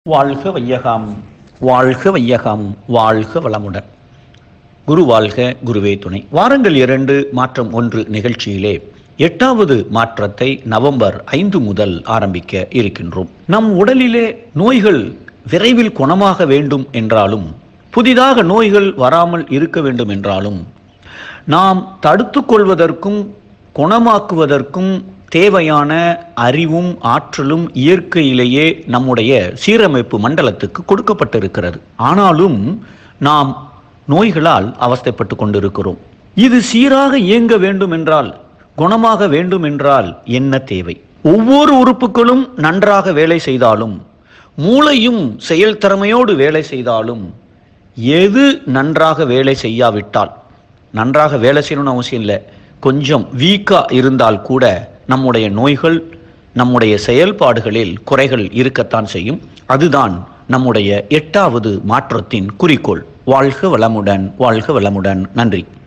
வாழ்க வையகம் வாழ்க வையகம் வாழ்க வளமுடன் குரு வாழ்க குருவே துணை வாரங்கள் இரண்டு மாற்றம் ஒன்று நிகழ்ச்சியிலே எட்டாவது மாற்றத்தை நவம்பர் ஐந்து முதல் ஆரம்பிக்க இருக்கின்றோம் நம் உடலிலே நோய்கள் விரைவில் குணமாக வேண்டும் என்றாலும் புதிதாக நோய்கள் வராமல் இருக்க வேண்டும் என்றாலும் நாம் தடுத்து கொள்வதற்கும் குணமாக்குவதற்கும் தேவையான அறிவும் ஆற்றலும் இயற்கையிலேயே நம்முடைய சீரமைப்பு மண்டலத்துக்கு கொடுக்கப்பட்டிருக்கிறது ஆனாலும் நாம் நோய்களால் அவஸ்தைப்பட்டு கொண்டிருக்கிறோம் இது சீராக இயங்க வேண்டும் என்றால் குணமாக வேண்டும் என்றால் என்ன தேவை ஒவ்வொரு உறுப்புகளும் நன்றாக வேலை செய்தாலும் மூளையும் செயல் திறமையோடு வேலை செய்தாலும் எது நன்றாக வேலை செய்யாவிட்டால் நன்றாக வேலை செய்யணும்னு அவசியம் இல்லை கொஞ்சம் வீக்கா இருந்தால் கூட நம்முடைய நோய்கள் நம்முடைய செயல்பாடுகளில் குறைகள் இருக்கத்தான் செய்யும் அதுதான் நம்முடைய எட்டாவது மாற்றத்தின் குறிக்கோள் வாழ்க வளமுடன் வாழ்க வளமுடன் நன்றி